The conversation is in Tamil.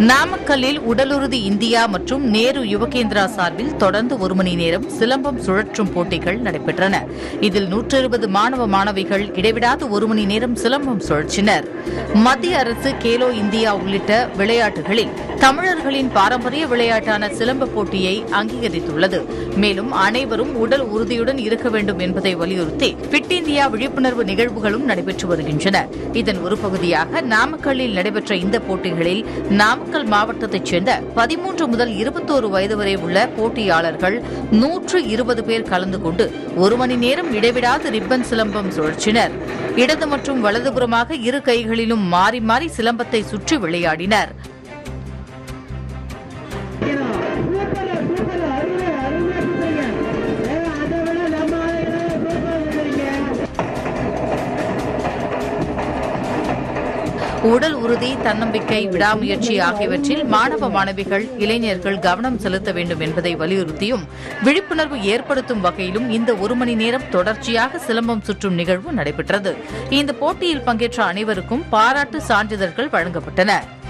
நாமக்கல்லில் உடலுறுதி இந்தியா மற்றும் நேரு யுவகேந்திரா சார்பில் தொடர்ந்து ஒரு மணி நேரம் சிலம்பம் சுழற்றும் போட்டிகள் நடைபெற்றன இதில் நூற்று இருபது மாணவ மாணவிகள் இடைவிடாது ஒரு மணி நேரம் சிலம்பம் சுழற்றினர் மத்திய அரசு கேலோ இந்தியா உள்ளிட்ட விளையாட்டுகளில் தமிழர்களின் பாரம்பரிய விளையாட்டான சிலம்ப போட்டியை அங்கீகரித்துள்ளது மேலும் அனைவரும் உடல் உறுதியுடன் இருக்க வேண்டும் என்பதை வலியுறுத்தி ஃபிட் இந்தியா விழிப்புணர்வு நிகழ்வுகளும் நடைபெற்று வருகின்றன இதன் ஒரு பகுதியாக நாமக்கல்லில் நடைபெற்ற இந்த போட்டிகளில் நாமக்கல் மாவட்டத்தைச் சேர்ந்த பதிமூன்று முதல் இருபத்தோரு வயது வரை உள்ள போட்டியாளர்கள் நூற்று இருபது பேர் கலந்து கொண்டு ஒரு மணி நேரம் இடைவிடாது ரிப்பன் சிலம்பம் சுழற்றினர் இடது மற்றும் வலதுபுறமாக இரு கைகளிலும் மாறி மாறி சிலம்பத்தை சுற்றி விளையாடினர் உடல் உறுதி தன்னம்பிக்கை விடாமுயற்சி ஆகியவற்றில் மாணவ மாணவிகள் இளைஞர்கள் கவனம் செலுத்த வேண்டும் என்பதை வலியுறுத்தியும் விழிப்புணர்வு ஏற்படுத்தும் வகையிலும் இந்த ஒரு மணி நேரம் தொடர்ச்சியாக சிலம்பம் சுற்றும் நிகழ்வு நடைபெற்றது இந்த போட்டியில் பங்கேற்ற அனைவருக்கும் பாராட்டு சான்றிதழ்கள் வழங்கப்பட்டன